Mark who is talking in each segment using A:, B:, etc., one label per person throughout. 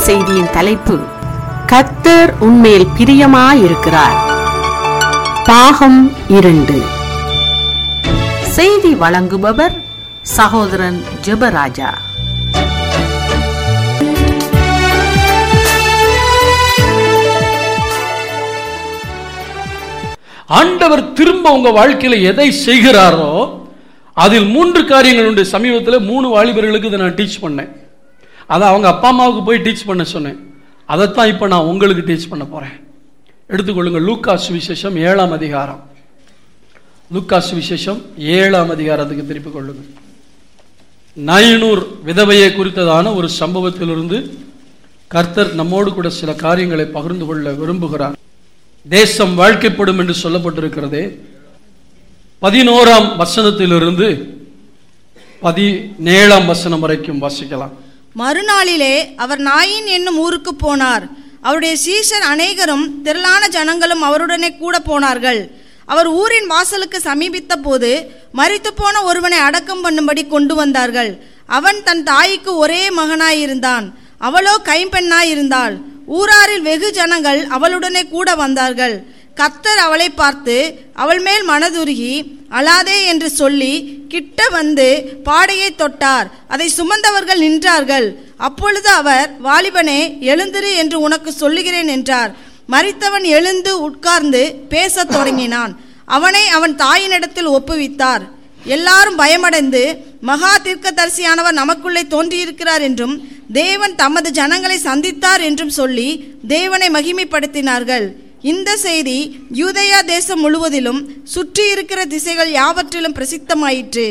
A: செய்தியின் தலைப்பு கர்த்தர் உன்மேல் பிரியமாயிருக்கிறார் பாகம் இரண்டு செய்தி வழங்குபவர் சகோதரன் ஜெபராஜா
B: ஆண்டவர் திரும்ப உங்க வாழ்க்கையில எதை செய்கிறாரோ அதில் மூன்று காரியங்கள் உண்டு சமீபத்தில் மூணு வாலிபர்களுக்கு இதை நான் டீச் பண்ணேன் அதை அவங்க அப்பா அம்மாவுக்கு போய் டீச் பண்ண சொன்னேன் அதைத்தான் இப்போ நான் உங்களுக்கு டீச் பண்ண போறேன் எடுத்துக்கொள்ளுங்க லூக்கா சுவிசேஷம் ஏழாம் அதிகாரம் லூக்கா சுவிசேஷம் ஏழாம் அதிகாரத்துக்கு திருப்பிக் கொள்ளுங்க நயனூர் விதவையை குறித்ததான ஒரு சம்பவத்திலிருந்து கர்த்தர் நம்மோடு கூட சில காரியங்களை பகிர்ந்து கொள்ள விரும்புகிறார் தேசம் வாழ்க்கைப்படும் என்று சொல்லப்பட்டிருக்கிறதே பதினோராம் வசனத்திலிருந்து பதினேழாம் வசனம் வரைக்கும் வாசிக்கலாம்
C: மறுநாளிலே அவர் நாயின் என்னும் ஊருக்கு போனார் அவருடைய சீஷர் அநேகரும் திரளான ஜனங்களும் அவருடனே கூட போனார்கள் அவர் ஊரின் வாசலுக்கு சமீபித்த போது மரித்து போன ஒருவனை அடக்கம் பண்ணும்படி கொண்டு வந்தார்கள் அவன் தன் தாய்க்கு ஒரே மகனாயிருந்தான் அவளோ கைம்பெண்ணாயிருந்தாள் ஊராரில் வெகு ஜனங்கள் அவளுடனே கூட வந்தார்கள் கர்த்தர் அவளை பார்த்து அவள் மேல் மனதுருகி அழாதே என்று சொல்லி கிட்ட வந்து பாடையை தொட்டார் அதை சுமந்தவர்கள் நின்றார்கள் அப்பொழுது அவர் வாலிபனே எழுந்திரு என்று உனக்கு சொல்லுகிறேன் என்றார் மரித்தவன் எழுந்து உட்கார்ந்து பேசத் தொடங்கினான் அவனை அவன் தாயினிடத்தில் ஒப்புவித்தார் எல்லாரும் பயமடைந்து மகா தீர்க்கதரிசியானவர் நமக்குள்ளே தோன்றியிருக்கிறார் என்றும் தேவன் தமது ஜனங்களை சந்தித்தார் என்றும் சொல்லி தேவனை மகிமைப்படுத்தினார்கள் இந்த செய்தி யூதேயா தேசம் முழுவதிலும் சுற்றி இருக்கிற திசைகள் யாவற்றிலும் பிரசித்தமாயிற்று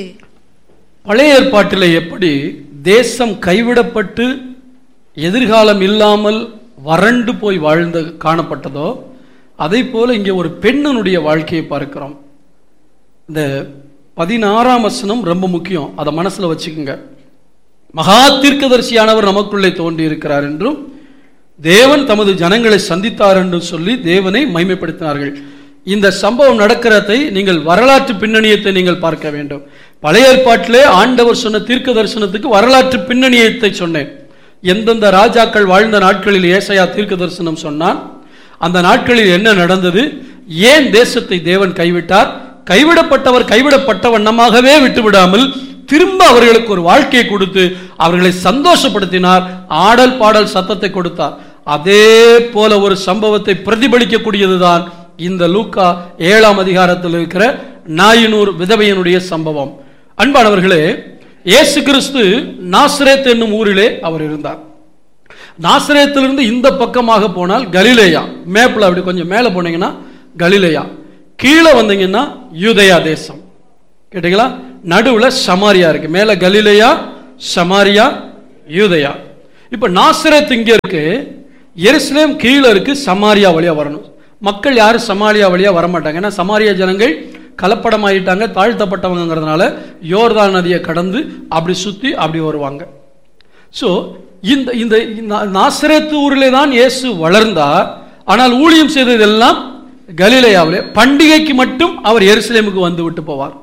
B: பழைய ஏற்பாட்டில் எப்படி தேசம் கைவிடப்பட்டு எதிர்காலம் இல்லாமல் வறண்டு போய் வாழ்ந்த காணப்பட்டதோ அதை போல இங்கே ஒரு பெண்ணனுடைய வாழ்க்கையை பார்க்கிறோம் இந்த பதினாறாம் வசனம் ரொம்ப முக்கியம் அதை மனசுல வச்சுக்கோங்க மகா தீர்க்கதரிசியானவர் நமக்குள்ளே தோன்றி இருக்கிறார் என்றும் தேவன் தமது ஜனங்களை சந்தித்தார் என்று சொல்லி தேவனை மைமைப்படுத்தினார்கள் இந்த சம்பவம் நடக்கிறதை நீங்கள் வரலாற்று பின்னணியத்தை நீங்கள் பார்க்க வேண்டும் பழைய ஏற்பாட்டிலே ஆண்டவர் சொன்ன தீர்க்க தரிசனத்துக்கு வரலாற்று பின்னணியத்தை சொன்னேன் எந்தெந்த ராஜாக்கள் வாழ்ந்த நாட்களில் ஏசையா தீர்க்க தரிசனம் சொன்னான் அந்த நாட்களில் என்ன நடந்தது ஏன் தேசத்தை தேவன் கைவிட்டார் கைவிடப்பட்டவர் கைவிடப்பட்ட வண்ணமாகவே விட்டுவிடாமல் திரும்ப அவர்களுக்கு ஒரு வாழ்க்கையை கொடுத்து அவர்களை சந்தோஷப்படுத்தினார் ஆடல் பாடல் சத்தத்தை கொடுத்தார் அதே போல ஒரு சம்பவத்தை பிரதிபலிக்கக்கூடியதுதான் இந்த லூக்கா ஏழாம் அதிகாரத்தில் இருக்கிற நாயினூர் விதவையனுடைய சம்பவம் அன்பானவர்களே இயேசு கிறிஸ்து நாசரேத் என்னும் ஊரிலே அவர் இருந்தார் நாசரேத்திலிருந்து இந்த பக்கமாக போனால் கலிலேயா மேப்பில் அப்படி கொஞ்சம் மேலே போனீங்கன்னா கலிலேயா கீழே வந்தீங்கன்னா யூதயா தேசம் கேட்டீங்களா நடுவில் சமாரியா இருக்கு மேலே கலிலேயா சமாரியா யூதயா இப்போ நாசரேத் இங்கே இருக்கு எருசலேம் கீழே இருக்கு சமாரியா வழியா வரணும் மக்கள் யாரும் சமாரியா வழியா வரமாட்டாங்க ஏன்னா சமாரியா ஜனங்கள் கலப்படமாயிட்டாங்க தாழ்த்தப்பட்டவங்கிறதுனால யோர்தான் நதியை கடந்து அப்படி சுற்றி அப்படி வருவாங்க ஸோ இந்த இந்த நா- நாசரேத்து ஊரிலே தான் இயேசு வளர்ந்தார் ஆனால் ஊழியம் செய்ததெல்லாம் கலிலேயாவிலே பண்டிகைக்கு மட்டும் அவர் எருசலேமுக்கு வந்து விட்டு போவார்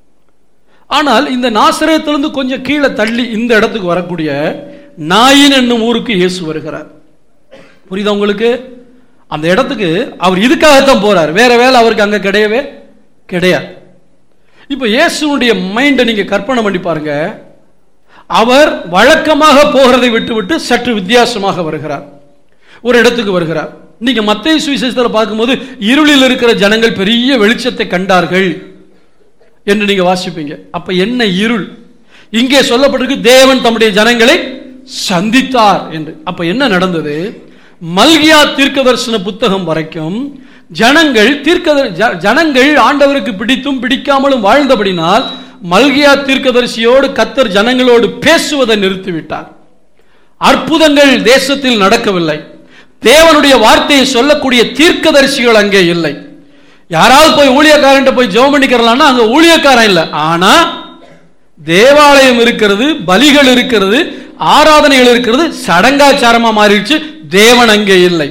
B: ஆனால் இந்த நாசரேத்திலிருந்து கொஞ்சம் கீழே தள்ளி இந்த இடத்துக்கு வரக்கூடிய நாயின் என்னும் ஊருக்கு இயேசு வருகிறார் புரியுதா உங்களுக்கு அந்த இடத்துக்கு அவர் இதுக்காகத்தான் போறார் வேற வேலை அவருக்கு அங்க கிடையவே கிடையாது இப்போ இயேசுனுடைய மைண்டை நீங்க கற்பனை பண்ணி பாருங்க அவர் வழக்கமாக போகிறதை விட்டுவிட்டு சற்று வித்தியாசமாக வருகிறார் ஒரு இடத்துக்கு வருகிறார் நீங்க மத்திய சுவிசேஷத்தில் பார்க்கும்போது இருளில் இருக்கிற ஜனங்கள் பெரிய வெளிச்சத்தை கண்டார்கள் என்று நீங்க வாசிப்பீங்க அப்ப என்ன இருள் இங்கே சொல்லப்பட்டிருக்கு தேவன் தம்முடைய ஜனங்களை சந்தித்தார் என்று அப்ப என்ன நடந்தது மல்கியா தீர்க்கதரிசன புத்தகம் வரைக்கும் ஜனங்கள் தீர்க்க ஜ- ஜனங்கள் ஆண்டவருக்கு பிடித்தும் பிடிக்காமலும் வாழ்ந்தபடினால் மல்கியா தீர்க்கதரிசியோடு கத்தர் ஜனங்களோடு பேசுவதை நிறுத்திவிட்டார் அற்புதங்கள் தேசத்தில் நடக்கவில்லை தேவனுடைய வார்த்தையை சொல்லக்கூடிய தீர்க்கதரிசிகள் அங்கே இல்லை யாராவது போய் ஊழியக்காரன் போய் ஜெபம் பண்ணிக்கிறலாம்னா அங்க ஊழியக்காரன் இல்லை ஆனா தேவாலயம் இருக்கிறது பலிகள் இருக்கிறது ஆராதனைகள் இருக்கிறது சடங்காச்சாரமா மாறிடுச்சு தேவன் அங்கே இல்லை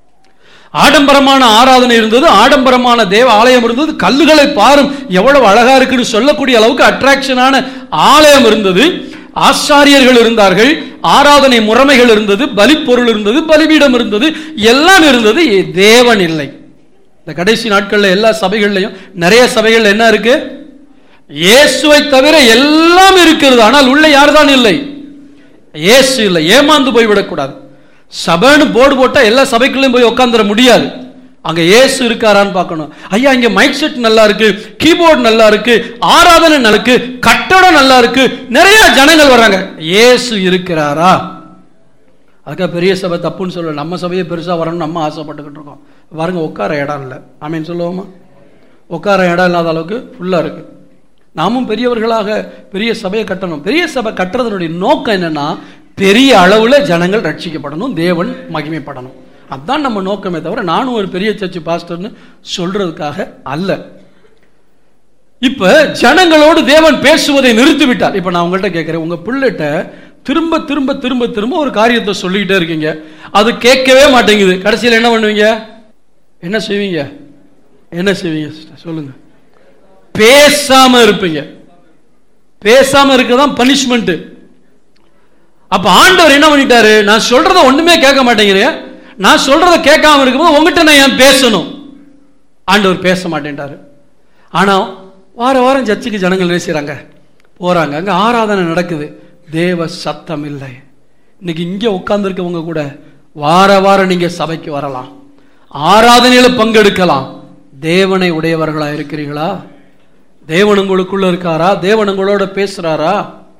B: ஆடம்பரமான ஆராதனை இருந்தது ஆடம்பரமான தேவ ஆலயம் இருந்தது கல்லுகளை பாரும் எவ்வளவு அழகா இருக்குன்னு சொல்லக்கூடிய அளவுக்கு அட்ராக்ஷனான ஆலயம் இருந்தது ஆசாரியர்கள் இருந்தார்கள் ஆராதனை முறைமைகள் இருந்தது பலிப்பொருள் இருந்தது பலிபீடம் இருந்தது எல்லாம் இருந்தது தேவன் இல்லை இந்த கடைசி நாட்கள்ல எல்லா சபைகள்லையும் நிறைய சபைகள் என்ன இருக்கு இயேசுவை தவிர எல்லாம் இருக்கிறது ஆனால் உள்ள யார்தான் இல்லை இயேசு இல்லை ஏமாந்து போய் விடக்கூடாது சபைன்னு போர்டு போட்டா எல்லா சபைக்குள்ளேயும் போய் உட்காந்துட முடியாது அங்க இயேசு இருக்காரான்னு பார்க்கணும் ஐயா இங்க மைக் செட் நல்லா இருக்கு கீபோர்டு நல்லா இருக்கு ஆராதனை நல்லா இருக்கு கட்டடம் நல்லா இருக்கு நிறைய ஜனங்கள் வர்றாங்க இயேசு இருக்கிறாரா அதுக்காக பெரிய சபை தப்புன்னு சொல்ல நம்ம சபையை பெருசா வரணும்னு நம்ம ஆசைப்பட்டுக்கிட்டு இருக்கோம் பாருங்க உட்கார இடம் இல்லை ஆமீன் சொல்லுவோமா உட்கார இடம் இல்லாத அளவுக்கு ஃபுல்லா இருக்கு நாமும் பெரியவர்களாக பெரிய சபையை கட்டணும் பெரிய சபை கட்டுறதனுடைய நோக்கம் என்னன்னா பெரிய அளவுல ஜனங்கள் ரட்சிக்கப்படணும் தேவன் மகிமைப்படணும் அதுதான் நம்ம நோக்கமே தவிர நானும் ஒரு பெரிய சர்ச்சு பாஸ்டர்னு சொல்றதுக்காக அல்ல இப்ப ஜனங்களோடு தேவன் பேசுவதை நிறுத்தி விட்டார் இப்ப நான் உங்கள்கிட்ட கேட்கிறேன் உங்க பிள்ளைகிட்ட திரும்ப திரும்ப திரும்ப திரும்ப ஒரு காரியத்தை சொல்லிக்கிட்டே இருக்கீங்க அது கேட்கவே மாட்டேங்குது கடைசியில் என்ன பண்ணுவீங்க என்ன செய்வீங்க என்ன செய்வீங்க sister? சொல்லுங்க பேசாம இருப்பீங்க பேசாம இருக்கதான் பனிஷ்மெண்ட் அப்ப ஆண்டவர் என்ன பண்ணிட்டாரு நான் சொல்றத ஒண்ணுமே கேட்க மாட்டேங்கிறேன் நான் சொல்றத கேட்காம இருக்கும்போது உங்ககிட்ட நான் ஏன் பேசணும் ஆண்டவர் பேச மாட்டேன்ட்டாரு ஆனா வார வாரம் சர்ச்சுக்கு ஜனங்கள் என்ன செய்றாங்க போறாங்க அங்க ஆராதனை நடக்குது தேவ சத்தம் இல்லை இன்னைக்கு இங்க உட்கார்ந்துருக்கவங்க கூட வார வாரம் நீங்க சபைக்கு வரலாம் ஆராதனையில பங்கெடுக்கலாம் தேவனை உடையவர்களா இருக்கிறீர்களா தேவன் உங்களுக்குள்ள இருக்காரா தேவன் உங்களோட பேசுறாரா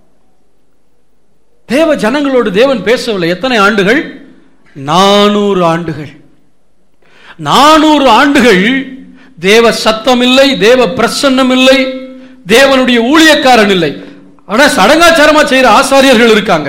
B: தேவ ஜனங்களோடு தேவன் பேசவில்லை எத்தனை ஆண்டுகள் நானூறு ஆண்டுகள் நானூறு ஆண்டுகள் தேவ சத்தம் இல்லை தேவ பிரசன்னம் இல்லை தேவனுடைய ஊழியக்காரன் இல்லை ஆனா சடங்காச்சாரமா செய்யற ஆசாரியர்கள் இருக்காங்க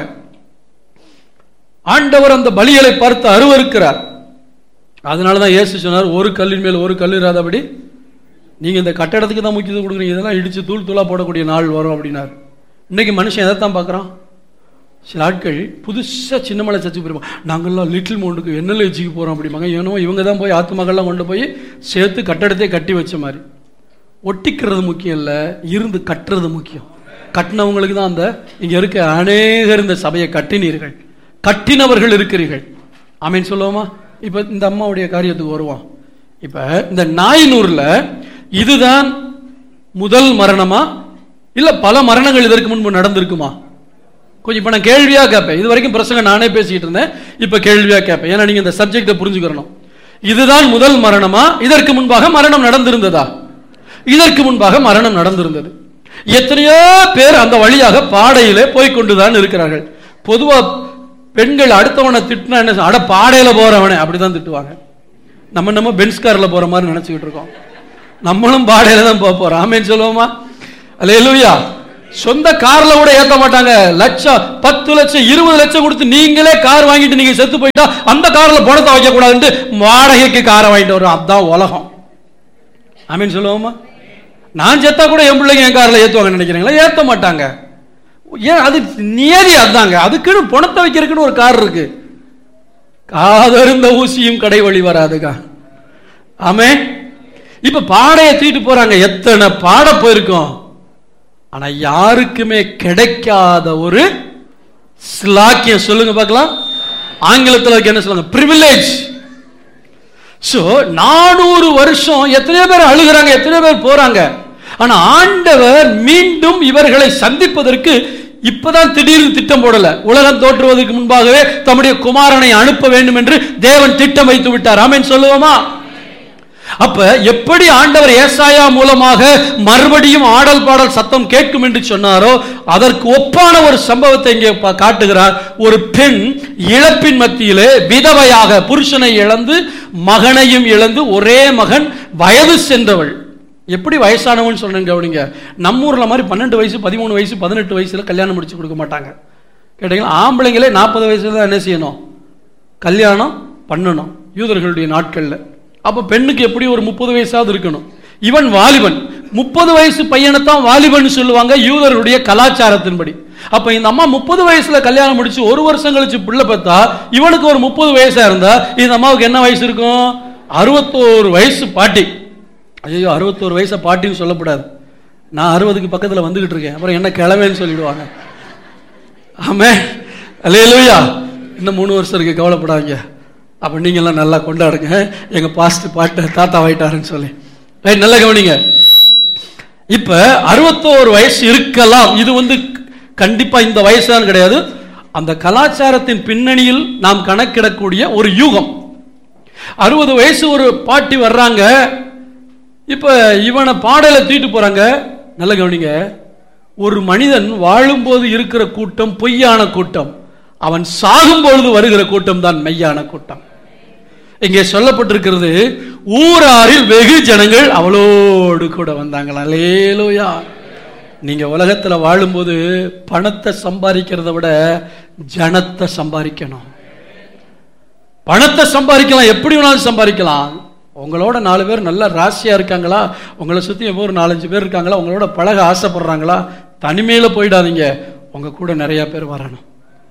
B: ஆண்டவர் அந்த பலிகளை பார்த்து அருவருக்கிறார் அதனாலதான் இயேசு சொன்னார் ஒரு கல்லின் மேல் ஒரு கல் இராதபடி நீங்க இந்த கட்டடத்துக்கு தான் முக்கியத்துவம் கொடுக்குறீங்க இதெல்லாம் இடிச்சு தூள் தூளா போடக்கூடிய நாள் வரும் அப்படின்னார் இன்னைக்கு மனுஷன் எதை தான் பார்க்கறான் சில ஆட்கள் புதுசா சின்னமலை சர்ச்சுக்கு போயிருப்போம் நாங்கள்லாம் லிட்டில் மவுண்டுக்கு என்னெல்லாம் வச்சுக்கு போறோம் அப்படிம்பாங்க ஏனோ இவங்க தான் போய் ஆத்துமகள்லாம் கொண்டு போய் சேர்த்து கட்டடத்தை கட்டி வச்ச மாதிரி ஒட்டிக்கிறது முக்கியம் இல்லை இருந்து கட்டுறது முக்கியம் கட்டினவங்களுக்கு தான் அந்த இங்க இருக்க அநேகர் இந்த சபையை கட்டினீர்கள் கட்டினவர்கள் இருக்கிறீர்கள் ஆமீன் சொல்லுவோமா இப்ப இந்த அம்மாவுடைய காரியத்துக்கு வருவோம் இப்ப இந்த நாயனூர்ல இதுதான் முதல் மரணமா இல்ல பல மரணங்கள் இதற்கு முன்பு நடந்திருக்குமா கொஞ்சம் இப்ப நான் கேள்வியா கேட்பேன் இது வரைக்கும் பிரசங்க நானே பேசிக்கிட்டு இருந்தேன் இப்ப கேள்வியா கேட்பேன் ஏன்னா நீங்க இந்த சப்ஜெக்டை புரிஞ்சுக்கிறணும் இதுதான் முதல் மரணமா இதற்கு முன்பாக மரணம் நடந்திருந்ததா இதற்கு முன்பாக மரணம் நடந்திருந்தது எத்தனையோ பேர் அந்த வழியாக பாடையிலே போய் கொண்டுதான் இருக்கிறார்கள் பொதுவா பெண்கள் அடுத்தவனை திட்டினா என்ன சொல்ல- அட பாடையில போறவனே அப்படிதான் திட்டுவாங்க நம்ம நம்ம பென்ஸ் கார்ல போற மாதிரி நினைச்சுக்கிட்டு இருக்கோம் நம்மளும் பாடையில தான் போக போறோம் ஆமேன்னு சொல்லுவோமா அல்லேலூயா சொந்த கார்ல கூட ஏத்த மாட்டாங்க லட்சம் பத்து லட்சம் இருபது லட்சம் கொடுத்து நீங்களே கார் வாங்கிட்டு நீங்க செத்து போயிட்டா அந்த கார்ல பணத்தை வைக்க கூடாதுன்ட்டு வாடகைக்கு காரை வாங்கிட்டு வரும் அதான் உலகம் ஆமீன் சொல்லுவோமா நான் செத்தா கூட என் பிள்ளைங்க என் கார்ல ஏத்துவாங்க நினைக்கிறீங்களா ஏத்த மாட்டாங்க ஏன் அது நியதி அதாங்க அதுக்குன்னு பணத்தை வைக்கிறதுக்குன்னு ஒரு கார் இருக்கு காதருந்த ஊசியும் கடை வழி வராதுக்கா ஆமே இப்ப பாடையை தூக்கிட்டு போறாங்க எத்தனை பாட போயிருக்கோம் ஆனா யாருக்குமே கிடைக்காத ஒரு ஸ்லாக்கியம் சொல்லுங்க பார்க்கலாம் ஆங்கிலத்தில் அதுக்கு என்ன சொல்லுங்க பிரிவிலேஜ் சோ நானூறு வருஷம் எத்தனையோ பேர் அழுகுறாங்க எத்தனையோ பேர் போறாங்க ஆனா ஆண்டவர் மீண்டும் இவர்களை சந்திப்பதற்கு இப்பதான் திடீர்னு திட்டம் போடல உலகம் தோற்றுவதற்கு முன்பாகவே தம்முடைய குமாரனை அனுப்ப வேண்டும் என்று தேவன் திட்டம் வைத்து விட்டார் ஆமென் சொல்லுவோமா அப்ப எப்படி ஆண்டவர் ஏசாயா மூலமாக மறுபடியும் ஆடல் பாடல் சத்தம் கேட்கும் என்று சொன்னாரோ அதற்கு ஒப்பான ஒரு சம்பவத்தை இங்கே பா- காட்டுகிறார் ஒரு பெண் இழப்பின் மத்தியிலே விதவையாக புருஷனை இழந்து மகனையும் இழந்து ஒரே மகன் வயது சென்றவள் எப்படி வயசானவன் சொல்றேன் கவனிங்க நம்ம ஊர்ல மாதிரி பன்னெண்டு வயசு பதிமூணு வயசு பதினெட்டு வயசுல கல்யாணம் முடிச்சு கொடுக்க மாட்டாங்க கேட்டீங்களா ஆம்பளைங்களே நாற்பது வயசுல தான் என்ன செய்யணும் கல்யாணம் பண்ணணும் யூதர்களுடைய நாட்கள்ல அப்ப பெண்ணுக்கு எப்படி ஒரு முப்பது வயசாவது இருக்கணும் இவன் வாலிபன் முப்பது வயசு பையனைத்தான் வாலிபன் சொல்லுவாங்க யூதர்களுடைய கலாச்சாரத்தின்படி அப்ப இந்த அம்மா முப்பது வயசுல கல்யாணம் முடிச்சு ஒரு வருஷம் கழிச்சு பிள்ளை பார்த்தா இவனுக்கு ஒரு முப்பது வயசா இருந்தா இந்த அம்மாவுக்கு என்ன வயசு இருக்கும் அறுபத்தோரு வயசு பாட்டி ஐயோ அறுபத்தோரு வயசை பாட்டின்னு சொல்லக்கூடாது நான் அறுபதுக்கு பக்கத்துல வந்துகிட்டு இருக்கேன் அப்புறம் என்ன கிழமைன்னு சொல்லிடுவாங்க ஆமே அல்லேலூயா இன்னும் மூணு வருஷம் இருக்கு கவலைப்படாதீங்க அப்ப நீங்க எல்லாம் நல்லா கொண்டாடுங்க எங்க பாஸ்ட் பாட்டு தாத்தா ஆயிட்டாருன்னு சொல்லி ரைட் நல்லா கவனிங்க இப்ப அறுபத்தோரு வயசு இருக்கலாம் இது வந்து கண்டிப்பா இந்த வயசுதான் கிடையாது அந்த கலாச்சாரத்தின் பின்னணியில் நாம் கணக்கிடக்கூடிய ஒரு யூகம் அறுபது வயசு ஒரு பாட்டி வர்றாங்க இப்ப இவனை பாடல தூக்கிட்டு போறாங்க நல்ல கவனிங்க ஒரு மனிதன் வாழும்போது இருக்கிற கூட்டம் பொய்யான கூட்டம் அவன் சாகும் பொழுது வருகிற கூட்டம் தான் மெய்யான கூட்டம் இங்கே சொல்லப்பட்டிருக்கிறது ஊராரில் வெகு ஜனங்கள் அவளோடு கூட வந்தாங்களா லேலோயா நீங்க உலகத்துல வாழும்போது பணத்தை சம்பாதிக்கிறத விட ஜனத்தை சம்பாதிக்கணும் பணத்தை சம்பாதிக்கலாம் எப்படி வேணாலும் சம்பாதிக்கலாம் உங்களோட நாலு பேர் நல்ல ராசியா இருக்காங்களா உங்களை சுத்தி எப்போ ஒரு நாலஞ்சு பேர் இருக்காங்களா உங்களோட பழக ஆசைப்படுறாங்களா தனிமையில போயிடாதீங்க உங்க கூட நிறைய பேர் வரணும்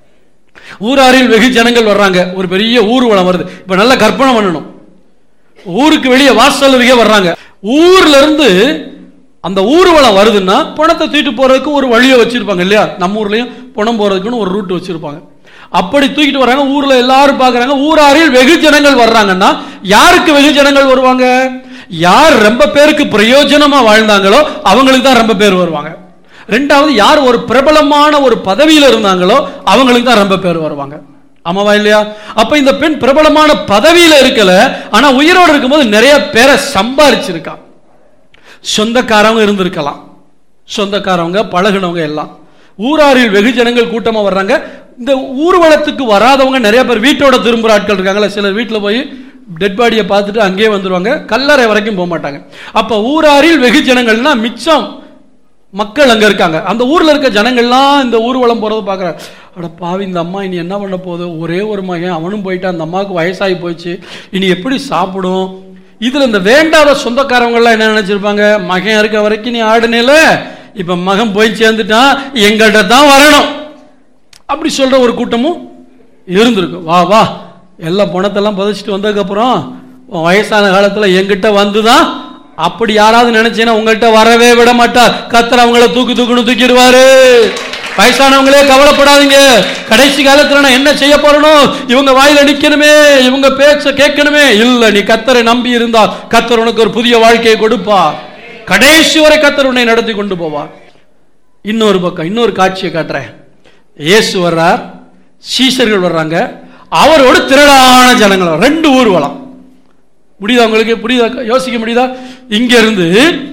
B: ஊராரில் வெகு ஜனங்கள் வர்றாங்க ஒரு பெரிய ஊர்வலம் வருது இப்ப நல்ல கற்பனை பண்ணணும் ஊருக்கு வெளியே வாசல் அருகே வர்றாங்க ஊர்ல இருந்து அந்த ஊர்வலம் வருதுன்னா பணத்தை தூக்கிட்டு போறதுக்கு ஒரு வழியை வச்சிருப்பாங்க இல்லையா நம்ம ஊர்லயும் பணம் போறதுக்குன்னு ஒரு ரூட் வச்சிருப்பாங்க அப்படி தூக்கிட்டு வர்றாங்க ஊர்ல எல்லாரும் பாக்குறாங்க ஊராரில் வெகு ஜனங்கள் வர்றாங்கன்னா யாருக்கு வெகு ஜனங்கள் வருவாங்க யார் ரொம்ப பேருக்கு பிரயோஜனமா வாழ்ந்தாங்களோ அவங்களுக்கு தான் ரொம்ப பேர் வருவாங்க ரெண்டாவது யார் ஒரு பிரபலமான ஒரு பதவியில இருந்தாங்களோ அவங்களுக்கு தான் ரொம்ப பேர் வருவாங்க ஆமாவா இல்லையா அப்ப இந்த பெண் பிரபலமான பதவியில இருக்கல ஆனா உயிரோடு இருக்கும்போது நிறைய பேரை சம்பாரிச்சிருக்கா சொந்தக்காரங்க இருந்திருக்கலாம் சொந்தக்காரவங்க பழகுனவங்க எல்லாம் ஊராரில் வெகு ஜனங்கள் கூட்டமா வர்றாங்க இந்த ஊர்வலத்துக்கு வராதவங்க நிறைய பேர் வீட்டோட திரும்புற ஆட்கள் இருக்காங்களா சிலர் வீட்டில் போய் டெட் பாடியை பார்த்துட்டு அங்கேயே வந்துருவாங்க கல்லறை வரைக்கும் போக மாட்டாங்க அப்ப ஊராரில் வெகு ஜனங்கள்னா மிச்சம் மக்கள் அங்க இருக்காங்க அந்த ஊர்ல இருக்க ஜனங்கள்லாம் இந்த ஊர்வலம் போறதை பார்க்கறாங்க அட பாவி இந்த அம்மா இனி என்ன பண்ண போகுது ஒரே ஒரு மகன் அவனும் போயிட்டு அந்த அம்மாவுக்கு வயசாகி போச்சு இனி எப்படி சாப்பிடும் இதுல இந்த வேண்டாத சொந்தக்காரவங்க எல்லாம் என்ன நினைச்சிருப்பாங்க மகன் இருக்க வரைக்கும் நீ ஆடுனேல இப்ப மகன் போய் சேர்ந்துட்டான் எங்கள்கிட்ட தான் வரணும் அப்படி சொல்ற ஒரு கூட்டமும் இருந்திருக்கு வா வா எல்லா பணத்தெல்லாம் புதைச்சிட்டு வந்ததுக்கப்புறம் உன் வயசான காலத்துல எங்கிட்ட வந்துதான் அப்படி யாராவது நினைச்சீங்கன்னா உங்கள்கிட்ட வரவே விட மாட்டார் கத்தர் அவங்கள தூக்கு தூக்குன்னு தூக்கிடுவாரு வயசானவங்களே கவலைப்படாதீங்க கடைசி காலத்துல நான் என்ன செய்ய போறணும் இவங்க வாயில நிக்கணுமே இவங்க பேச்ச கேட்கணுமே இல்ல நீ கத்தரை நம்பி இருந்தா கத்தர் உனக்கு ஒரு புதிய வாழ்க்கையை கொடுப்பார் கடைசி வரை கத்தர் உன்னை நடத்தி கொண்டு போவார் இன்னொரு பக்கம் இன்னொரு காட்சியை காட்டுறேன் இயேசு வர்றார் சீசர்கள் வர்றாங்க அவரோடு திரளான ஜனங்கள் வர்றாங்க. ரெண்டு ஊர்வலம் முடியுதா உங்களுக்கு புரியுதா யோசிக்க முடியுதா இங்க இருந்து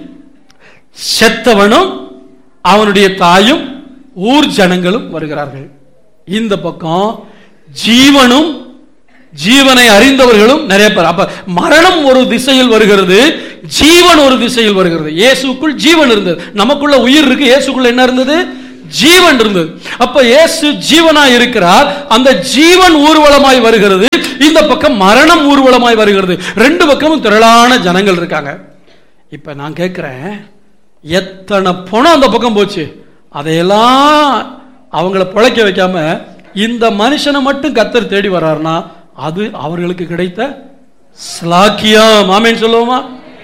B: செத்தவனும் அவனுடைய தாயும் ஊர் ஜனங்களும் வருகிறார்கள் இந்த பக்கம் ஜீவனும் ஜீவனை அறிந்தவர்களும் நிறைய பேர் அப்ப மரணம் ஒரு திசையில் வருகிறது ஜீவன் ஒரு திசையில் வருகிறது இயேசுக்குள் ஜீவன் இருந்தது நமக்குள்ள உயிர் இருக்கு இயேசுக்குள்ள என்ன இருந்தது ஜீவன் இருந்தது அப்ப இயேசு ஜீவனா இருக்கிறார் அந்த ஜீவன் ஊர்வலமாய் வருகிறது இந்த பக்கம் மரணம் ஊர்வலமாய் வருகிறது ரெண்டு பக்கமும் திரளான ஜனங்கள் இருக்காங்க இப்ப நான் கேட்கிறேன் எத்தனை பணம் அந்த பக்கம் போச்சு அதையெல்லாம் அவங்கள பிழைக்க வைக்காம இந்த மனுஷனை மட்டும் கத்தர் தேடி வர்றாருன்னா அது அவர்களுக்கு கிடைத்த ஸ்லாக்கியம் ஆமேன்னு சொல்லுவோமா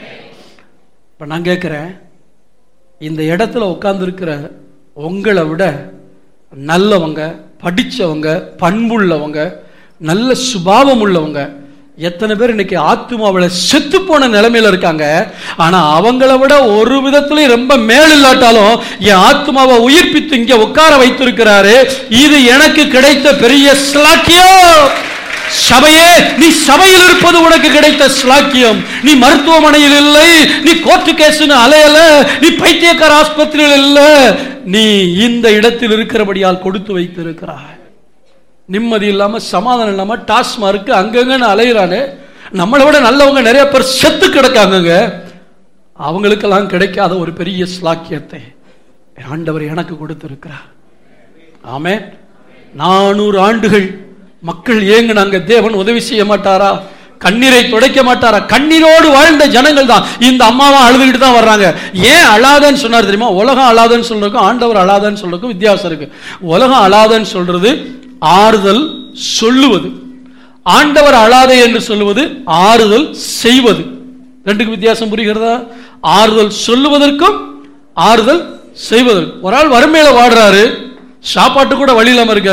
B: இப்ப நான் கேட்கிறேன் இந்த இடத்துல உட்கார்ந்துருக்கிற உங்களை விட நல்லவங்க படிச்சவங்க பண்புள்ளவங்க நல்ல சுபாவம் உள்ளவங்க எத்தனை பேர் இன்னைக்கு ஆத்துமாவில் செத்து போன நிலைமையில இருக்காங்க ஆனா அவங்கள விட ஒரு விதத்திலையும் ரொம்ப மேல் இல்லாட்டாலும் என் ஆத்மாவை உயிர்ப்பித்து இங்க உட்கார வைத்திருக்கிறாரு இது எனக்கு கிடைத்த பெரிய ஸ்லாக்கியம் சபையே நீ சபையில் இருப்பது உனக்கு கிடைத்த ஸ்லாக்கியம் நீ மருத்துவமனையில் இல்லை நீ கோர்ட்டு கேஸ்னு அலையல நீ பைத்தியக்கார ஆஸ்பத்திரியில் இல்ல நீ இந்த இடத்தில் இருக்கிறபடியால் கொடுத்து வைத்திருக்கிறாய் நிம்மதி இல்லாம சமாதானம் இல்லாம டாஸ்மார்க்கு அங்கங்கன்னு அலையிறானே நம்மளை விட நல்லவங்க நிறைய பேர் செத்து கிடக்காங்கங்க அவங்களுக்கெல்லாம் கிடைக்காத ஒரு பெரிய ஸ்லாக்கியத்தை ஆண்டவர் எனக்கு கொடுத்திருக்கிறார் ஆமே நானூறு ஆண்டுகள் மக்கள் ஏங்குனாங்க தேவன் உதவி செய்ய மாட்டாரா கண்ணீரை துடைக்க மாட்டாரா கண்ணீரோடு வாழ்ந்த ஜனங்கள் தான் இந்த அம்மாவும் அழுதுகிட்டு தான் வர்றாங்க ஏன் அழாதன்னு சொன்னார் தெரியுமா உலகம் அழாதன்னு சொல்றதுக்கும் ஆண்டவர் அழாதன்னு சொல்றதுக்கும் வித்தியாசம் இருக்கு உலகம் அழாதன்னு சொல்றது ஆறுதல் சொல்லுவது ஆண்டவர் அழாதே என்று சொல்லுவது ஆறுதல் செய்வது ரெண்டுக்கு வித்தியாசம் புரிகிறதா ஆறுதல் சொல்லுவதற்கும் ஆறுதல் செய்வதற்கும் ஒரு ஆள் வறுமையில வாடுறாரு சாப்பாட்டு கூட வழி இல்லாம இருக்காரு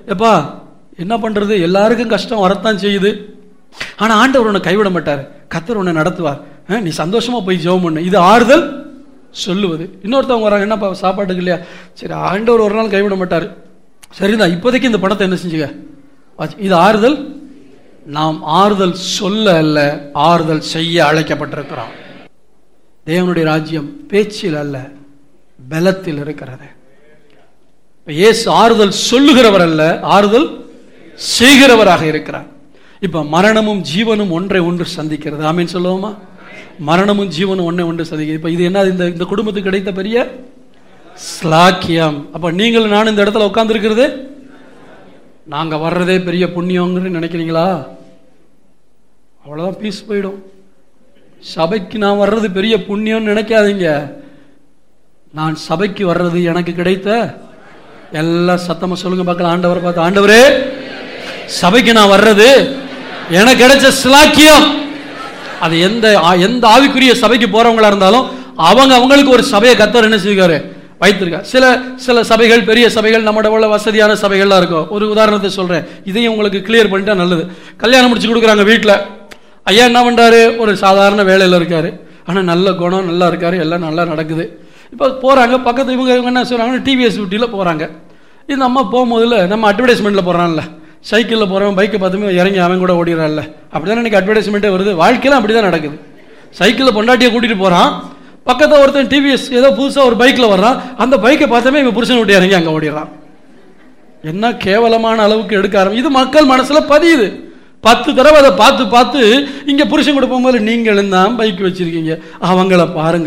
B: எப்பா என்ன பண்றது எல்லாருக்கும் கஷ்டம் வரத்தான் செய்யுது ஆனா ஆண்டவர் உன்னை கைவிட மாட்டார் கத்தர் உன்னை நடத்துவார் ஆ, நீ சந்தோஷமா போய் ஜெபம் பண்ணு இது ஆறுதல் சொல்லுவது இன்னொருத்தவங்க வராங்க என்னப்பா சாப்பாட்டுக்கு இல்லையா சரி ஆண்டவர் ஒரு நாள் கைவிட மாட்டார் சரிதான் இப்போதைக்கு இந்த பணத்தை என்ன செஞ்சுக்க வச்சு- இது ஆறுதல் நாம் ஆறுதல் சொல்ல அல்ல ஆறுதல் செய்ய அழைக்கப்பட்டிருக்கிறோம் தேவனுடைய ராஜ்யம் பேச்சில் அல்ல பலத்தில் இருக்கிறது இப்ப இயேசு ஆறுதல் சொல்லுகிறவர் அல்ல ஆறுதல் செய்கிறவராக இருக்கிறார் இப்ப மரணமும் ஜீவனும் ஒன்றை ஒன்று சந்திக்கிறது ஆமீன் சொல்லுவோமா மரணமும் ஜீவனும் ஒன்றை ஒன்று சந்திக்கிறது இப்ப இது என்ன இந்த இந்த குடும்பத்துக்கு கிடைத்த பெரிய ஸ்லாக்கியம் அப்ப நீங்கள் நான் இந்த இடத்துல உட்கார்ந்து இருக்கிறது நாங்க வர்றதே பெரிய புண்ணியம்னு நினைக்கிறீங்களா அவ்வளவுதான் பீஸ் போயிடும் சபைக்கு நான் வர்றது பெரிய புண்ணியம்னு நினைக்காதீங்க நான் சபைக்கு வர்றது எனக்கு கிடைத்த எல்லாம் சத்தமா சொல்லுங்க பார்க்கலாம் ஆண்டவரை பார்த்து ஆண்டவரே சபைக்கு நான் வர்றது எனக்கு கிடைச்ச சிலாக்கியம் அது எந்த ஆ- எந்த ஆவிக்குரிய சபைக்கு போறவங்களா இருந்தாலும் அவங்க அவங்களுக்கு ஒரு சபையை கத்தர் என்ன செய்வாரு வைத்திருக்கார் சில சில சபைகள் பெரிய சபைகள் நம்மளோட உள்ள வசதியான சபைகள்லாம் இருக்கும் ஒரு உதாரணத்தை சொல்றேன் இதையும் உங்களுக்கு கிளியர் பண்ணிட்டா நல்லது கல்யாணம் முடிச்சு கொடுக்குறாங்க வீட்டில் ஐயா என்ன பண்றாரு ஒரு சாதாரண வேலையில் இருக்காரு ஆனா நல்ல குணம் நல்லா இருக்காரு எல்லாம் நல்லா நடக்குது இப்போ போறாங்க பக்கத்து இவங்க இவங்க என்ன சொல்றாங்கன்னா டிவிஎஸ் டியூட்டியில் போறாங்க இந்த அம்மா போகும்போதுல நம்ம அட்வர்டைஸ்மெண்ட்ல போறான்ல சைக்கிளில் போறவன் பைக்கை பார்த்துமே இறங்கி அவன் கூட ஓடிடுறான்ல அப்படிதான் இன்னைக்கு அட்வர்டைஸ்மெண்ட்டே வருது வாழ்க்கையில அப்படிதான் நடக்குது சைக்கிளில் பொண்டாட்டியை கூட்டிட்டு போறான் பக்கத்துல ஒருத்தன் டிவிஎஸ் ஏதோ புதுசா ஒரு பைக்ல வர்றான் அந்த பைக்கை பார்த்தமே இவன் புருஷன் விட்டு இறங்கி அங்க ஓடிடுறான் என்ன கேவலமான அளவுக்கு எடுக்க ஆரம்பி இது மக்கள் மனசுல பதியுது பத்து தடவை அதை பார்த்து பார்த்து இங்க புருஷன் கூட போகும்போது நீங்களும் தான் பைக் வச்சிருக்கீங்க அவங்கள பாருங்க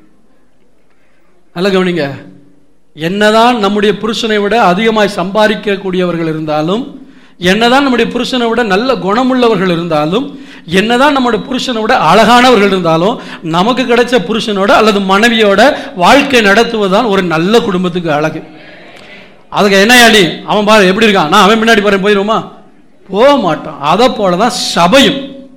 B: நல்ல கவனிங்க என்னதான் நம்முடைய புருஷனை விட அதிகமாய் சம்பாதிக்கக்கூடியவர்கள் இருந்தாலும் என்னதான் நம்முடைய புருஷனை விட நல்ல குணமுள்ளவர்கள் இருந்தாலும் என்னதான் நம்முடைய புருஷனை விட அழகானவர்கள் இருந்தாலும் நமக்கு கிடைச்ச புருஷனோட அல்லது மனைவியோட வாழ்க்கை நடத்துவதுதான் ஒரு நல்ல குடும்பத்துக்கு அழகு அதுக்கு என்னையா நீ அவன் பாரு எப்படி இருக்கான் நான் அவன் பின்னாடி பாரு போயிருவோமா போக மாட்டான் அதை போலதான் சபையும்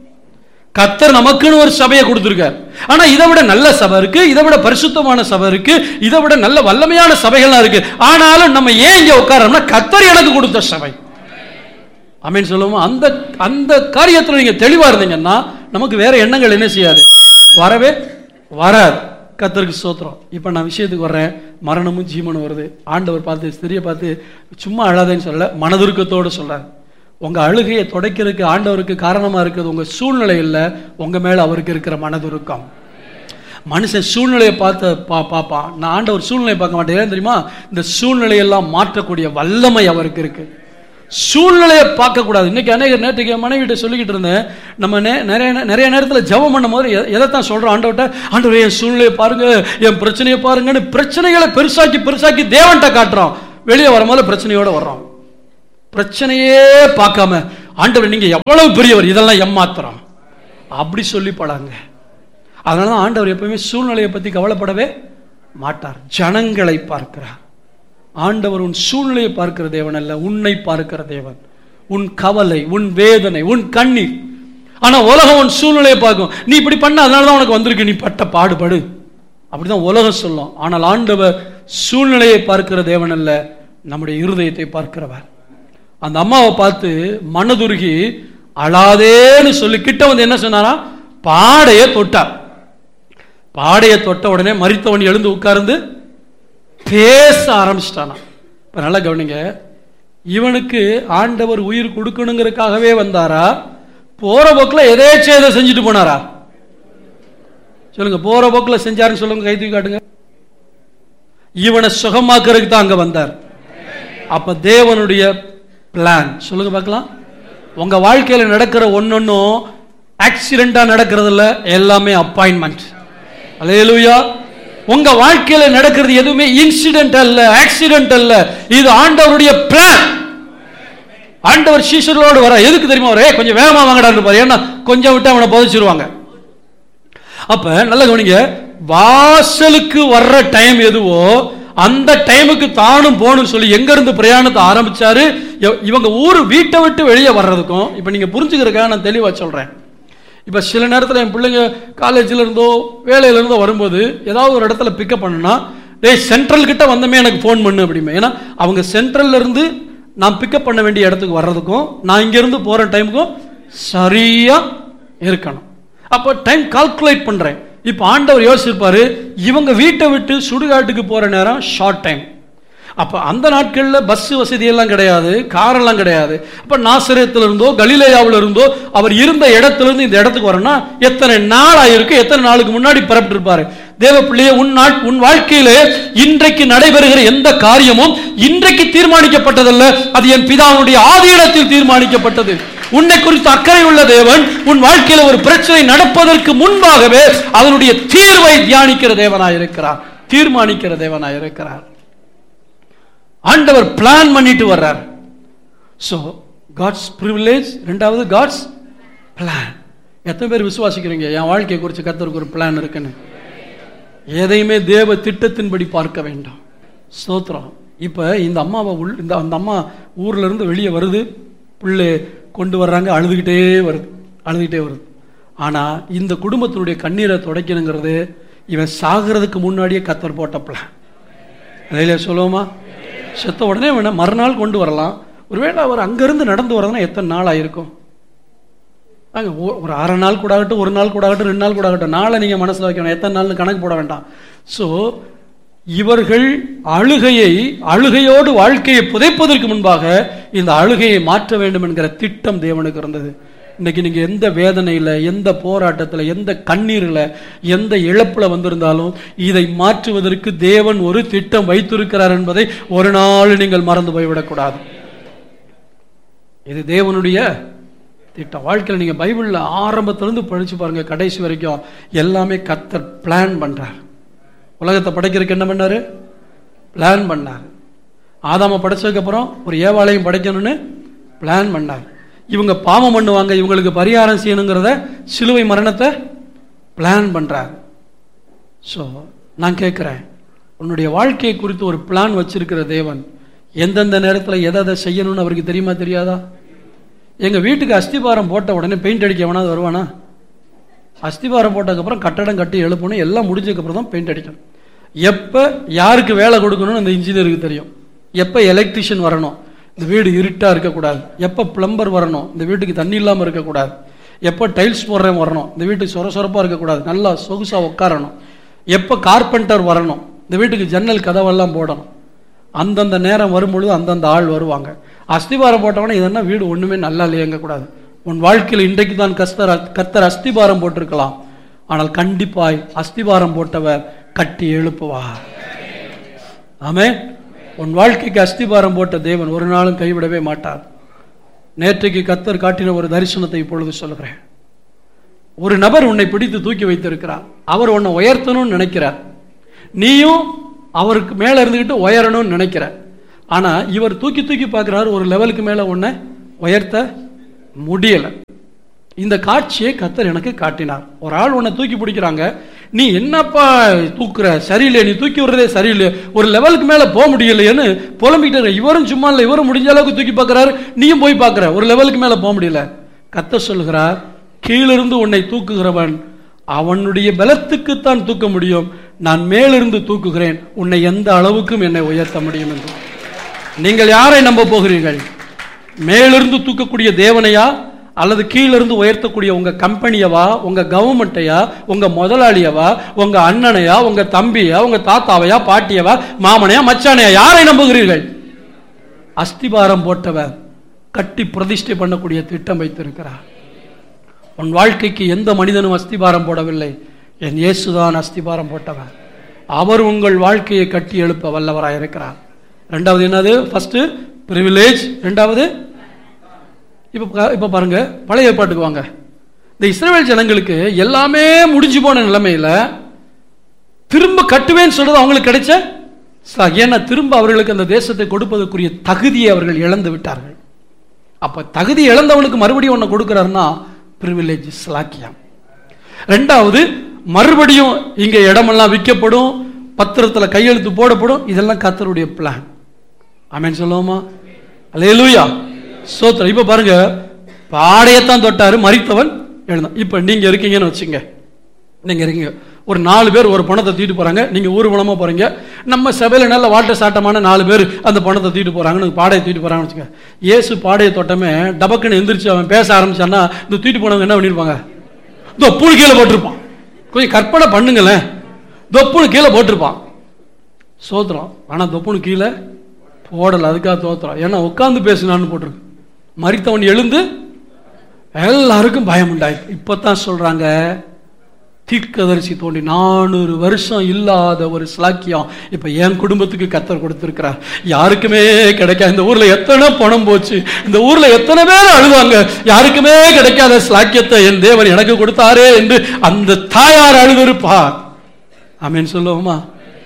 B: கத்தர் நமக்குன்னு ஒரு சபையை கொடுத்திருக்கார் ஆனா இதை விட நல்ல சபை இருக்கு இதை விட பரிசுத்தமான சபை இருக்கு இதை விட நல்ல வல்லமையான சபைகள்லாம் இருக்கு ஆனாலும் நம்ம ஏன் இங்க உட்காரோம்னா கத்தர் எனக்கு கொடுத்த சபை அமீன் சொல்லுவோம் அந்த அந்த காரியத்துல நீங்க தெளிவா இருந்தீங்கன்னா நமக்கு வேற எண்ணங்கள் என்ன செய்யாது வரவே வராது கத்தருக்கு சோத்திரம் இப்ப நான் விஷயத்துக்கு வர்றேன் மரணமும் ஜீவனும் வருது ஆண்டவர் பார்த்து ஸ்திரியை பார்த்து சும்மா அழாதேன்னு சொல்லல மனதுருக்கத்தோடு சொல்றாரு உங்க அழுகையை துடைக்கிறதுக்கு ஆண்டவருக்கு காரணமா இருக்கிறது உங்க சூழ்நிலை இல்ல உங்க மேல அவருக்கு இருக்கிற மனதுருக்கம் மனுஷன் சூழ்நிலையை பார்த்து பா பார்ப்பான் நான் ஆண்டவர் சூழ்நிலையை பார்க்க மாட்டேன் ஏன் தெரியுமா இந்த சூழ்நிலையெல்லாம் மாற்றக்கூடிய வல்லமை அவருக்கு இருக்கு சூழ்நிலையை பார்க்க கூடாது இன்னைக்கு அநேகர் நேற்றுக்கு என் மனைவிட்ட சொல்லிக்கிட்டு இருந்தேன் நம்ம நே- நிறைய நே- நிறைய நேரத்தில் ஜெபம் பண்ணும் போது எ- எதைத்தான் சொல்றோம் ஆண்டவர்கிட்ட ஆண்டவர் என் சூழ்நிலையை பாருங்க என் பிரச்சனையை பாருங்கன்னு பிரச்சனைகளை பெருசாக்கி பெருசாக்கி தேவன்கிட்ட காட்டுறோம் வெளியே வரும்போது பிரச்சனையோட வர்றோம் பிரச்சனையே பார்க்காம ஆண்டவர் நீங்க எவ்வளவு பெரியவர் இதெல்லாம் ஏமாத்துறோம் அப்படி சொல்லி படாங்க அதனால தான் ஆண்டவர் எப்பவுமே சூழ்நிலையை பத்தி கவலைப்படவே மாட்டார் ஜனங்களை பார்க்கிறார் ஆண்டவர் உன் சூழ்நிலையை பார்க்கிற தேவன் அல்ல உன்னை பார்க்கிற தேவன் உன் கவலை உன் வேதனை உன் கண்ணீர் ஆனா உலகம் உன் சூழ்நிலையை பார்க்கும் நீ இப்படி பண்ண அதனால தான் உனக்கு வந்திருக்கு நீ பட்ட பாடுபடு அப்படிதான் உலகம் சொல்லும் ஆனால் ஆண்டவர் சூழ்நிலையை பார்க்கிற தேவன் அல்ல நம்முடைய இருதயத்தை பார்க்கிறவர் அந்த அம்மாவை பார்த்து மனதுருகி அழாதேன்னு சொல்லி கிட்ட வந்து என்ன சொன்னாரா பாடைய தொட்டார் பாடைய தொட்ட உடனே மரித்தவன் எழுந்து உட்கார்ந்து பேச ஆரம்பிச்சிட்டானா இப்ப நல்லா கவனிங்க இவனுக்கு ஆண்டவர் உயிர் கொடுக்கணுங்கிறதுக்காகவே வந்தாரா போற போக்குல எதேச்சும் எதை செஞ்சுட்டு போனாரா சொல்லுங்க போற போக்குல செஞ்சாருன்னு சொல்லுங்க கை தூக்கி காட்டுங்க இவனை சுகமாக்குறதுக்கு தான் அங்க வந்தார் அப்ப தேவனுடைய பிளான் சொல்லுங்க பார்க்கலாம் உங்க வாழ்க்கையில நடக்கிற ஒன்னொன்னும் ஆக்சிடென்டா நடக்கிறது இல்ல எல்லாமே அப்பாயின்மெண்ட் அலையலுயா உங்க வாழ்க்கையில நடக்கிறது எதுவுமே இன்சிடென்ட் அல்ல ஆக்சிடென்ட் அல்ல இது ஆண்டவருடைய பிளான் ஆண்டவர் சீஷர்களோடு வர எதுக்கு தெரியுமா வர "ஏய், கொஞ்சம் வேகமா வாங்கடான்னு பாரு ஏன்னா கொஞ்சம் விட்டு அவனை புதைச்சிருவாங்க அப்ப நல்ல கவனிங்க வாசலுக்கு வர்ற டைம் எதுவோ அந்த டைமுக்கு தானும் போகணும்னு சொல்லி எங்க இருந்து பிரயாணத்தை ஆரம்பிச்சாரு இவ- இவங்க ஊர் வீட்டை விட்டு வெளியே வர்றதுக்கும் இப்ப நீங்க புரிஞ்சுக்கிறதுக்காக நான் தெளிவா சொல்றேன் இப்ப சில நேரத்துல என் பிள்ளைங்க காலேஜ்ல இருந்தோ வேலையில இருந்தோ வரும்போது ஏதாவது ஒரு இடத்துல பிக்கப் பண்ணுனா டேய் சென்ட்ரல் கிட்ட வந்தமே எனக்கு ஃபோன் பண்ணு அப்படிமே ஏன்னா அவங்க சென்ட்ரல்ல இருந்து நான் பிக்கப் பண்ண வேண்டிய இடத்துக்கு வர்றதுக்கும் நான் இங்கிருந்து போற டைமுக்கும் சரியா இருக்கணும் அப்போ டைம் கால்குலேட் பண்றேன் இப்போ ஆண்டவர் யோசிச்சிருப்பாரு இவங்க வீட்டை விட்டு சுடுகாட்டுக்கு போற நேரம் ஷார்ட் டைம் அப்போ அந்த நாட்களில் பஸ் வசதி எல்லாம் கிடையாது கார் எல்லாம் கிடையாது அப்போ நாசரேத்துல இருந்தோ கலிலேயாவில் இருந்தோ அவர் இருந்த இடத்துல இருந்து இந்த இடத்துக்கு வரணும்னா எத்தனை நாள் ஆயிருக்கு எத்தனை நாளுக்கு முன்னாடி புறப்பட்டு இருப்பாரு தேவ பிள்ளையே உன் நாட் உன் வாழ்க்கையிலே இன்றைக்கு நடைபெறுகிற எந்த காரியமும் இன்றைக்கு தீர்மானிக்கப்பட்டதல்ல அது என் பிதாவுடைய ஆதீனத்தில் தீர்மானிக்கப்பட்டது உன்னை குறித்து அக்கறை உள்ள தேவன் உன் வாழ்க்கையில ஒரு பிரச்சனை நடப்பதற்கு முன்பாகவே அதனுடைய தீர்வை தியானிக்கிற தேவனாயிருக்கிறார் தீர்மானிக்கிற தேவனாயிருக்கிறார் ஆண்டவர் பிளான் பண்ணிட்டு வர்றார் ஸோ காட்ஸ் ப்ரிவிலேஜ் ரெண்டாவது காட்ஸ் பிளான் எத்தனை பேர் விசுவாசிக்கிறீங்க என் வாழ்க்கையை குறித்து கத்தருக்கு ஒரு பிளான் இருக்குன்னு எதையுமே தேவ திட்டத்தின்படி பார்க்க வேண்டாம் ஸ்தோத்திரம் இப்போ இந்த அம்மாவை உள் இந்த அந்த அம்மா ஊர்ல இருந்து வெளியே வருது பிள்ளை கொண்டு வர்றாங்க அழுதுகிட்டே வருது அழுதுகிட்டே வருது ஆனால் இந்த குடும்பத்தினுடைய கண்ணீரை துடைக்கணுங்கிறது இவன் சாகிறதுக்கு முன்னாடியே கத்தர் போட்ட பிளான் அதில் சொல்லுவோமா செத்த உடனே வேணா மறுநாள் கொண்டு வரலாம் ஒருவேளை அவர் அங்கேருந்து நடந்து வரதுன்னா எத்தனை நாள் ஆயிருக்கும் அங்க ஒ- ஒரு அரை நாள் கூட ஆகட்டும் ஒரு நாள் கூட ஆகட்டும் ரெண்டு நாள் கூட ஆகட்டும் நாளை நீங்கள் மனசில் வைக்கணும் எத்தனை நாள்னு கணக்கு போட வேண்டாம் ஸோ இவர்கள் அழுகையை அழுகையோடு வாழ்க்கையை புதைப்பதற்கு முன்பாக இந்த அழுகையை மாற்ற வேண்டும் என்கிற திட்டம் தேவனுக்கு இருந்தது இன்னைக்கு நீங்க எந்த வேதனையில எந்த போராட்டத்துல எந்த கண்ணீர்ல எந்த இழப்புல வந்திருந்தாலும் இதை மாற்றுவதற்கு தேவன் ஒரு திட்டம் வைத்திருக்கிறார் என்பதை ஒரு நாள் நீங்கள் மறந்து போய்விடக்கூடாது இது தேவனுடைய திட்டம் வாழ்க்கையில் நீங்க பைபிள்ல ஆரம்பத்திலிருந்து படிச்சு பாருங்க கடைசி வரைக்கும் எல்லாமே கத்தர் பிளான் பண்றார் உலகத்தை படைக்கிறதுக்கு என்ன பண்ணாரு பிளான் பண்ணார் ஆதாம படைச்சதுக்கு அப்புறம் ஒரு ஏவாளையும் படைக்கணும்னு பிளான் பண்ணார் இவங்க பாவம் பண்ணுவாங்க இவங்களுக்கு பரிகாரம் செய்யணுங்கிறத சிலுவை மரணத்தை பிளான் பண்றார் ஸோ நான் கேட்குறேன் உன்னுடைய வாழ்க்கையை குறித்து ஒரு பிளான் வச்சிருக்கிற தேவன் எந்தெந்த நேரத்தில் எதை எதை செய்யணும்னு அவருக்கு தெரியுமா தெரியாதா எங்க வீட்டுக்கு அஸ்திபாரம் போட்ட உடனே பெயிண்ட் அடிக்க எவனாவது வருவானா அஸ்திபாரம் போட்டதுக்கப்புறம் கட்டடம் கட்டி எழுப்பணும் எல்லாம் முடிஞ்சதுக்கப்புறம் தான் பெயிண்ட் அடிக்கணும் எப்போ யாருக்கு வேலை கொடுக்கணும்னு அந்த இன்ஜினியருக்கு தெரியும் எப்போ எலக்ட்ரிஷியன் வரணும் இந்த வீடு இருட்டாக இருக்கக்கூடாது எப்போ பிளம்பர் வரணும் இந்த வீட்டுக்கு தண்ணி இல்லாமல் இருக்கக்கூடாது எப்போ டைல்ஸ் போடுறவன் வரணும் இந்த வீட்டுக்கு சொர சொரப்பாக இருக்கக்கூடாது நல்லா சொகுசாக உட்காரணும் எப்போ கார்பெண்டர் வரணும் இந்த வீட்டுக்கு ஜன்னல் கதவெல்லாம் போடணும் அந்தந்த நேரம் வரும்பொழுது அந்தந்த ஆள் வருவாங்க அஸ்திபாரம் போட்டவனே இதென்ன வீடு ஒண்ணுமே நல்லா இல்லையங்கக்கூடாது உன் வாழ்க்கையில் இன்றைக்கு தான் கஸ்தர் கத்தர் அஸ்திபாரம் போட்டிருக்கலாம் ஆனால் கண்டிப்பாய் அஸ்திபாரம் போட்டவர் கட்டி எழுப்புவார் ஆமே உன் வாழ்க்கைக்கு அஸ்திபாரம் போட்ட தேவன் ஒரு நாளும் கைவிடவே மாட்டார் நேற்றைக்கு கத்தர் காட்டின ஒரு தரிசனத்தை இப்பொழுது சொல்லுகிறேன் ஒரு நபர் உன்னை பிடித்து தூக்கி வைத்திருக்கிறார் அவர் உன்னை உயர்த்தணும்னு நினைக்கிறார் நீயும் அவருக்கு மேல இருந்துகிட்டு உயரணும்னு நினைக்கிற ஆனா இவர் தூக்கி தூக்கி பார்க்கிறார் ஒரு லெவலுக்கு மேல உன்னை உயர்த்த முடியல இந்த காட்சியை கத்தர் எனக்கு காட்டினார் ஒரு ஆள் உன்னை தூக்கி பிடிக்கிறாங்க நீ என்னப்பா தூக்குற சரியில்லை நீ தூக்கி விடுறதே சரியில்லை ஒரு லெவலுக்கு மேல போக முடியலையேன்னு புலம்பிக்கிட்டு இருக்க. இவரும் சும்மா இல்லை இவரும் முடிஞ்ச அளவுக்கு தூக்கி பார்க்கறாரு நீயும் போய் பார்க்கற ஒரு லெவலுக்கு மேல போக முடியல கத்தர் சொல்லுகிறார் கீழிருந்து உன்னை தூக்குகிறவன் அவனுடைய பலத்துக்குத்தான் தூக்க முடியும் நான் மேலிருந்து தூக்குகிறேன் உன்னை எந்த அளவுக்கும் என்னை உயர்த்த முடியும் என்று நீங்கள் யாரை நம்ப போகிறீர்கள் மேலிருந்து தூக்கக்கூடிய தேவனையா அல்லது கீழிருந்து உயர்த்தக்கூடிய உங்க கம்பெனியவா உங்க கவர்மெண்ட்டையா உங்க முதலாளியவா உங்க அண்ணனையா உங்க தம்பியா உங்க தாத்தாவையா பாட்டியவா மாமனையா மச்சானையா யாரை நம்புகிறீர்கள் அஸ்திபாரம் போட்டவர் கட்டி பிரதிஷ்டை பண்ணக்கூடிய திட்டம் வைத்திருக்கிறார் உன் வாழ்க்கைக்கு எந்த மனிதனும் அஸ்திபாரம் போடவில்லை என் இயேசுதான் அஸ்திபாரம் போட்டவர் அவர் உங்கள் வாழ்க்கையை கட்டி எழுப்ப வல்லவராக இருக்கிறார் ரெண்டாவது என்னது ஃபர்ஸ்ட் பிரிவிலேஜ் ரெண்டாவது இப்போ பா- இப்போ பாருங்க பழைய ஏற்பாட்டுக்கு வாங்க இந்த இஸ்ரேல் ஜனங்களுக்கு எல்லாமே முடிஞ்சு போன நிலைமையில திரும்ப கட்டுவேன்னு சொல்றது அவங்களுக்கு கிடைச்ச ச- ஏன்னா திரும்ப அவர்களுக்கு அந்த தேசத்தை கொடுப்பதற்குரிய தகுதியை அவர்கள் இழந்து விட்டார்கள் அப்ப தகுதி இழந்தவனுக்கு மறுபடியும் ஒன்று கொடுக்கிறாருன்னா பிரிவிலேஜ் ஸ்லாக்கியம் ரெண்டாவது மறுபடியும் இங்க இடமெல்லாம் விற்கப்படும் பத்திரத்துல கையெழுத்து போடப்படும் இதெல்லாம் கத்தருடைய பிளான் ஆமென் சொல்லுவோமா அல்லேலூயா சோத்திரம் இப்ப பாருங்க பாடையத்தான் தொட்டாரு மறித்தவன் எழுந்தான் இப்ப நீங்க இருக்கீங்கன்னு வச்சுங்க நீங்க இருக்கீங்க ஒரு நாலு பேர் ஒரு பணத்தை தூக்கிட்டு போறாங்க நீங்க ஊர்வலமா போறீங்க நம்ம சபையில நல்ல வாட்ட சாட்டமான நாலு பேர் அந்த பணத்தை தூக்கிட்டு போறாங்கன்னு பாடையை தூக்கிட்டு போறாங்கன்னு வச்சுக்க இயேசு பாடையை தொட்டமே டபக்குன்னு எந்திரிச்சு அவன் பேச ஆரம்பிச்சான்னா இந்த தூக்கிட்டு போனவங்க என்ன பண்ணிருப்பாங்க தொப்புள் கீழே போட்டிருப்பான் கொஞ்சம் கற்பனை பண்ணுங்களேன் தொப்புள் கீழே போட்டிருப்பான் சோத்திரம் ஆனா தொப்புன்னு கீழே போடல அதுக்காக தோத்துறோம் ஏன்னா உட்காந்து பேசினான்னு போட்டிருக்கு மறித்தவன் எழுந்து எல்லாருக்கும் பயம் உண்டாயிருக்கு இப்பதான் சொல்றாங்க தீர்க்கதரிசி தோண்டி நானூறு வருஷம் இல்லாத ஒரு ஸ்லாக்கியம் இப்ப என் குடும்பத்துக்கு கத்தர் கொடுத்திருக்கிறார் யாருக்குமே கிடைக்காது இந்த ஊர்ல எத்தனை பணம் போச்சு இந்த ஊர்ல எத்தனை பேர் அழுவாங்க யாருக்குமே கிடைக்காத ஸ்லாக்கியத்தை என் தேவன் எனக்கு கொடுத்தாரே என்று அந்த தாயார் அழுதிருப்பார் ஆமென் சொல்லுவோமா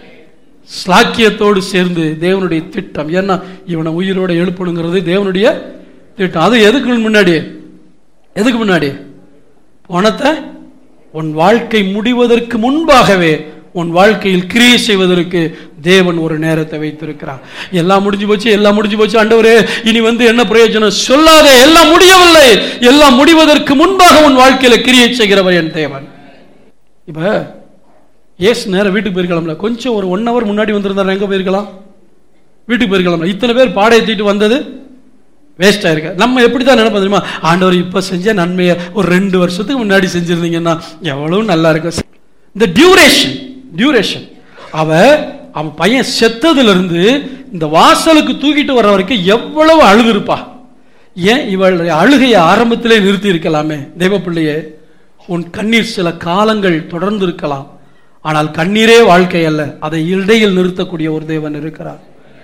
B: ஸ்லாக்கியத்தோடு சேர்ந்து தேவனுடைய திட்டம் ஏன்னா இவனை உயிரோட எழுப்பணுங்கிறது தேவனுடைய திட்டம் அது எதுக்கு முன்னாடி எதுக்கு முன்னாடி பணத்தை உன் வாழ்க்கை முடிவதற்கு முன்பாகவே உன் வாழ்க்கையில் கிரியை செய்வதற்கு தேவன் ஒரு நேரத்தை வைத்திருக்கிறார் எல்லாம் முடிஞ்சு போச்சு எல்லாம் முடிஞ்சு போச்சு ஆண்டவரே இனி வந்து என்ன பிரயோஜனம் சொல்லாதே எல்லாம் முடியவில்லை எல்லாம் முடிவதற்கு முன்பாக உன் வாழ்க்கையில கிரியை செய்கிறவர் என் தேவன் இப்ப ஏசு நேரம் வீட்டுக்கு போயிருக்கலாம்ல கொஞ்சம் ஒரு ஒன் ஹவர் முன்னாடி வந்திருந்தாரு எங்க போயிருக்கலாம் வீட்டுக்கு போயிருக்கலாம்ல இத்தனை பேர் பாடை ஏத்திட்டு வந்தது வேஸ்ட் ஆயிருக்கு நம்ம எப்படி தான் நினைப்போம் தெரியுமா ஆண்டவர் இப்ப செஞ்ச நன்மையை ஒரு ரெண்டு வருஷத்துக்கு முன்னாடி செஞ்சிருந்தீங்கன்னா எவ்வளவு நல்லா இருக்கும் இந்த டியூரேஷன் டியூரேஷன் அவ அவன் பையன் செத்ததுல இருந்து இந்த வாசலுக்கு தூக்கிட்டு வர்ற வரைக்கும் எவ்வளவு அழுதுருப்பா ஏன் இவள் அழுகையை ஆரம்பத்திலே நிறுத்தி இருக்கலாமே தெய்வ பிள்ளையே உன் கண்ணீர் சில காலங்கள் தொடர்ந்து இருக்கலாம் ஆனால் கண்ணீரே வாழ்க்கை அல்ல அதை இடையில் நிறுத்தக்கூடிய ஒரு தேவன் இருக்கிறார்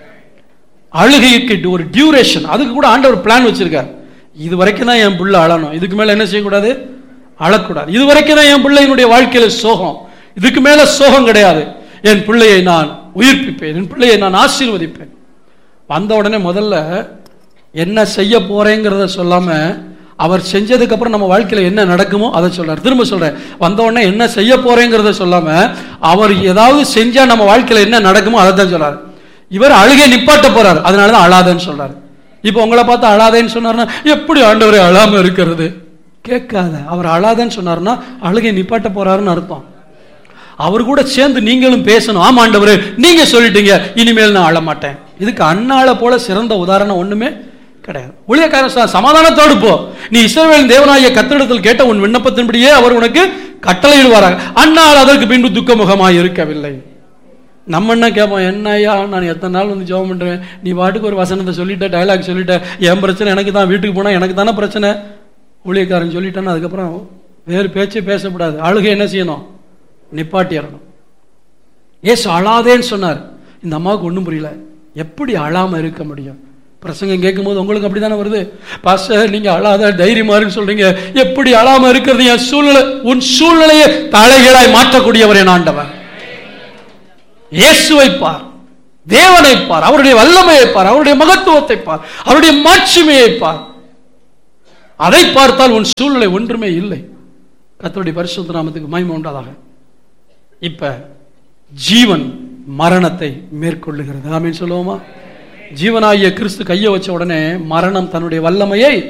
B: அழுகைக்கு ஒரு டியூரேஷன் அதுக்கு கூட ஆண்டவர் பிளான் வச்சிருக்கார் இது வரைக்கும் தான் என் பிள்ளை அழணும் இதுக்கு மேல என்ன செய்யக்கூடாது அழக்கூடாது இது வரைக்கும் தான் என் பிள்ளையினுடைய வாழ்க்கையில சோகம் இதுக்கு மேல சோகம் கிடையாது என் பிள்ளையை நான் உயிர்ப்பிப்பேன் என் பிள்ளையை நான் ஆசீர்வதிப்பேன் வந்த உடனே முதல்ல என்ன செய்ய போறேங்கிறத சொல்லாம அவர் செஞ்சதுக்கு அப்புறம் நம்ம வாழ்க்கையில என்ன நடக்குமோ அதை சொல்றாரு திரும்ப சொல்றேன் வந்த உடனே என்ன செய்ய போறேங்கிறத சொல்லாம அவர் ஏதாவது செஞ்சா நம்ம வாழ்க்கையில என்ன நடக்குமோ அதை தான் சொல்றாரு இவர் அழுகை நிப்பாட்ட போறாரு அதனாலதான் அழாதேன்னு சொல்றாரு இப்போ உங்களை பார்த்து அழாதேன்னு சொன்னார்னா எப்படி ஆண்டவரை அழாம இருக்கிறது கேட்காத அவர் அழாதேன்னு சொன்னார்னா அழுகை நிப்பாட்ட போறாருன்னு அர்த்தம் அவர் கூட சேர்ந்து நீங்களும் பேசணும் ஆமா ஆண்டவரே நீங்க சொல்லிட்டீங்க இனிமேல் நான் அழ மாட்டேன் இதுக்கு அண்ணாளை போல சிறந்த உதாரணம் ஒண்ணுமே கிடையாது ஊழியக்காரன் சொன்னார், சமாதானத்தோடு போ நீ இஸ்ரவேலின் தேவனாகிய கத்திடத்தில் கேட்ட உன் விண்ணப்பத்தின்படியே அவர் உனக்கு கட்டளையிடுவாராக அண்ணாள் அதற்கு பின்பு துக்கமுகமாய் இருக்கவில்லை நம்ம என்ன கேட்போம் என்ன ஐயா நான் எத்தனை நாள் வந்து ஜெபம் பண்றேன் நீ பாட்டுக்கு ஒரு வசனத்தை சொல்லிட்ட டயலாக் சொல்லிட்ட என் பிரச்சனை எனக்கு தான் வீட்டுக்கு போனா எனக்கு தானே பிரச்சனை ஊழியக்காரன் சொல்லிட்டேன்னா அதுக்கப்புறம் வேறு பேச்சே பேசக்கூடாது அழுகை என்ன செய்யணும் நிப்பாட்டிடணும் ஏசு அழாதேன்னு சொன்னார் இந்த அம்மாவுக்கு ஒன்றும் புரியல எப்படி அழாம இருக்க முடியும் பிரசங்கம் கேட்கும்போது உங்களுக்கு அப்படிதானே வருது பாஸ்டர் நீங்க அழாத தைரியமாருன்னு சொல்றீங்க எப்படி அழாம இருக்கிறது என் சூழ்நிலை உன் சூழ்நிலையை தலைகீழாய் மாற்றக்கூடியவர் என் ஆண்டவன் இயேசுவை பார் தேவனை பார் அவருடைய வல்லமையை பார் அவருடைய மகத்துவத்தை பார் அவருடைய மாட்சிமையை பார் அதை பார்த்தால் உன் சூழ்நிலை ஒன்றுமே இல்லை கர்த்தருடைய பரிசுத்த நாமத்துக்கு மகிமை உண்டாதாக இப்ப ஜீவன் மரணத்தை மேற்கொள்ளுகிறது ஆமீன் சொல்லுவோமா ஜீவனாகிய கிறிஸ்து கையை வச்ச உடனே மரணம் தன்னுடைய வல்லமையை